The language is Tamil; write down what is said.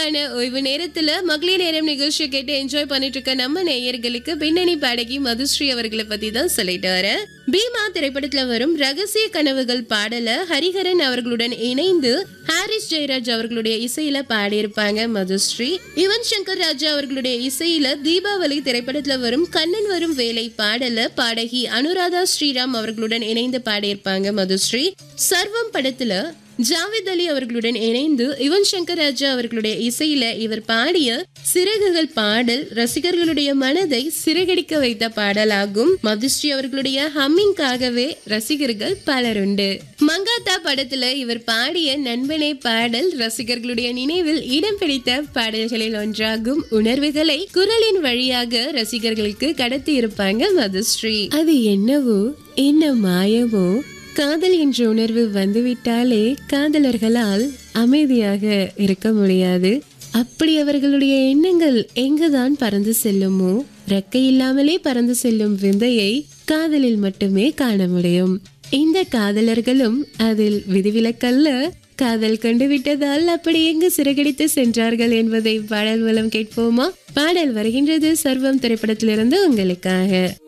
நிறைவான ஓய்வு நேரத்துல மகளிர் நேரம் நிகழ்ச்சியை கேட்டு என்ஜாய் பண்ணிட்டு இருக்க நம்ம நேயர்களுக்கு பின்னணி பாடகி மதுஸ்ரீ அவர்களை பத்தி தான் சொல்லிட்டு வரேன் பீமா திரைப்படத்துல வரும் ரகசிய கனவுகள் பாடல ஹரிஹரன் அவர்களுடன் இணைந்து ஹாரிஸ் ஜெயராஜ் அவர்களுடைய இசையில பாடியிருப்பாங்க மதுஸ்ரீ யுவன் சங்கர் ராஜா அவர்களுடைய இசையில தீபாவளி திரைப்படத்துல வரும் கண்ணன் வரும் வேலை பாடல பாடகி அனுராதா ஸ்ரீராம் அவர்களுடன் இணைந்து பாடியிருப்பாங்க மதுஸ்ரீ சர்வம் படத்துல ஜாவித் அலி அவர்களுடன் இணைந்து யுவன் சங்கர் ராஜா அவர்களுடைய இசையில இவர் பாடிய சிறகுகள் பாடல் ரசிகர்களுடைய மனதை சிறகடிக்க வைத்த பாடலாகும் மதுஸ்ரீ அவர்களுடைய ஹம்மிங்காகவே ரசிகர்கள் பலருண்டு மங்காத்தா படத்துல இவர் பாடிய நண்பனே பாடல் ரசிகர்களுடைய நினைவில் இடம் பிடித்த பாடல்களில் ஒன்றாகும் உணர்வுகளை குரலின் வழியாக ரசிகர்களுக்கு கடத்தி இருப்பாங்க மதுஸ்ரீ அது என்னவோ என்ன மாயமோ காதல் என்ற உணர்வு வந்துவிட்டாலே காதலர்களால் அமைதியாக இருக்க முடியாது அப்படி அவர்களுடைய எண்ணங்கள் எங்குதான் பறந்து செல்லுமோ ரெக்கை இல்லாமலே பறந்து செல்லும் விந்தையை காதலில் மட்டுமே காண முடியும் இந்த காதலர்களும் அதில் விதிவிலக்கல்ல காதல் கண்டு விட்டதால் அப்படி எங்கு சிறகடித்து சென்றார்கள் என்பதை பாடல் மூலம் கேட்போமா பாடல் வருகின்றது சர்வம் திரைப்படத்திலிருந்து உங்களுக்காக